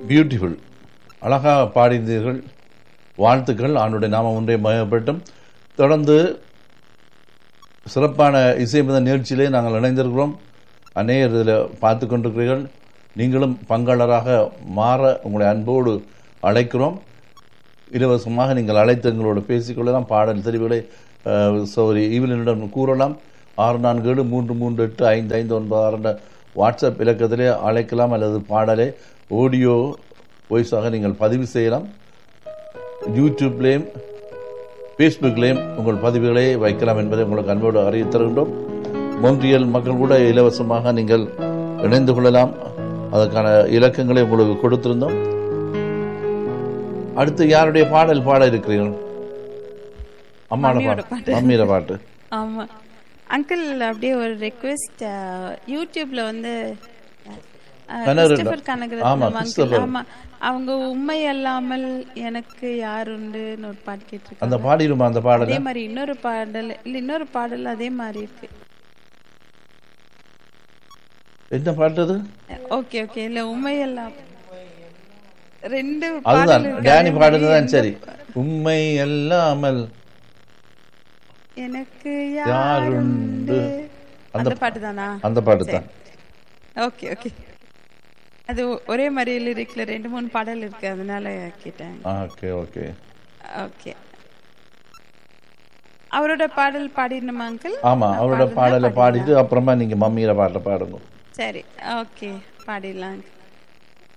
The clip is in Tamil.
பியூட்டிஃபுல் அழகாக பாடியிருந்தீர்கள் வாழ்த்துக்கள் ஆண்டுடைய நாமம் ஒன்றே மயப்பட்டும் தொடர்ந்து சிறப்பான இசைமித நிகழ்ச்சியிலே நாங்கள் இணைந்திருக்கிறோம் அநேகர் இதில் பார்த்து கொண்டிருக்கிறீர்கள் நீங்களும் பங்காளராக மாற உங்களை அன்போடு அழைக்கிறோம் இலவசமாக நீங்கள் அழைத்து எங்களோடு பேசிக்கொள்ளலாம் பாடல் தெரிவுகளை சௌரி ஈவிலினிடம் கூறலாம் ஆறு நான்கு ஏழு மூன்று மூன்று எட்டு ஐந்து ஐந்து ஒன்பது ஆறு என்ற வாட்ஸ்அப் இலக்கத்திலே அழைக்கலாம் அல்லது பாடலை ஆடியோ வாய்ஸாக நீங்கள் பதிவு செய்யலாம் யூடியூப்லேயும் ஃபேஸ்புக்லேயும் உங்கள் பதிவுகளை வைக்கலாம் என்பதை உங்களுக்கு அன்போடு அறிவித்து தருகின்றோம் மொன்றியல் மக்கள் கூட இலவசமாக நீங்கள் இணைந்து கொள்ளலாம் அதற்கான இலக்கங்களை உங்களுக்கு கொடுத்திருந்தோம் அடுத்து யாருடைய பாடல் பாட இருக்கிறீர்கள் அம்மான மம்மியோட பாட்டு மம்மியோட பாட்டு ஆமா அங்கிள் அப்படியே ஒரு ரெக்வெஸ்ட் யூடியூப்ல வந்து அஹ், கனகரட்னம். கிறிஸ்டபர் கனகரத்னம் ஆமா, uncle, கிறிஸ்டபர். ஆமா அவங்க உண்மை அல்லாமல் எனக்கு யாருண்டுன்னு ஒரு பாட்டு கேட்டிருக்காங்க அந்த பாடிடுமா அந்த பாடலை அதே மாதிரி இன்னொரு பாடல் இல்ல இன்னொரு பாடல் அதே மாதிரி இருக்கு என்ன பாட்டு அது ஓகே ஓகே இல்ல உண்மை எல்லாம் ரெண்டு அதுதான் பாடல் இருக்கு. டேனி அதே மாதிரி பாடுனதுதான் சரி உண்மை அல்லாமல் எனக்கு யாருண்டு? யாருண்டு அந்த அந்த பாட்டு தானா அந்த பாட்டு தான் ஓகே ஓகே அது ஒ- ஒரே மாதிரி லிரிக்ல ரெண்டு மூணு பாடல் இருக்கு அதனால கேட்டேன் ஓகே ஓகே ஓகே அவரோட பாடல் பாடிடணுமா அங்கிள் ஆமா அவரோட பாடலை பாடிட்டு அப்புறமா நீங்க மம்மியில பாட்டை பாடுங்க சரி ஓகே பாடிடலாம் uncle.